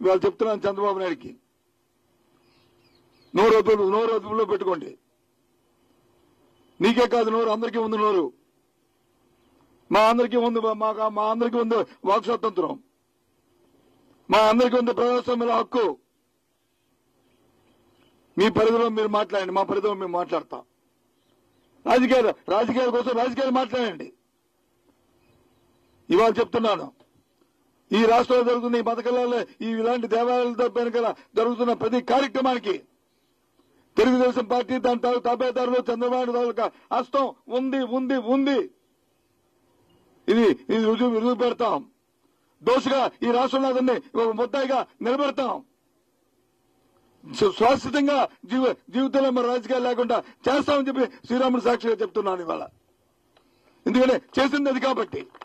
ఇవాళ చెప్తున్నాను చంద్రబాబు నాయుడికి నోరు అదుపు నోరు అదుపులో పెట్టుకోండి నీకే కాదు నోరు అందరికీ ఉంది నోరు మా అందరికీ ఉంది మా మా అందరికీ ఉంది వాక్ స్వాతంత్రం మా అందరికీ ఉంది ప్రజాస్వామ్యంలో హక్కు మీ పరిధిలో మీరు మాట్లాడండి మా పరిధిలో మేము మాట్లాడతాం రాజకీయాలు రాజకీయాల కోసం రాజకీయాలు మాట్లాడండి ఇవాళ చెప్తున్నాను ఈ రాష్ట్రంలో జరుగుతున్న ఈ పథకాలలో ఈ ఇలాంటి దేవాలయాలతో వెనుకల జరుగుతున్న ప్రతి కార్యక్రమానికి తెలుగుదేశం పార్టీ దాని తాలూకు తాబేదారులు చంద్రబాబు నాయుడు తాలూకా హస్తం ఉంది ఉంది ఉంది ఇది ఇది రుజువు రుజువు పెడతాం దోషగా ఈ రాష్ట్రంలో అతన్ని ఒక ముద్దాయిగా నిలబెడతాం సు- శాశ్వతంగా జీవ జీవితంలో మరి రాజకీయాలు లేకుండా చేస్తామని చెప్పి శ్రీరాముడు సాక్షిగా చెప్తున్నాను ఇవాళ ఎందుకంటే చేసింది అది కాబట్టి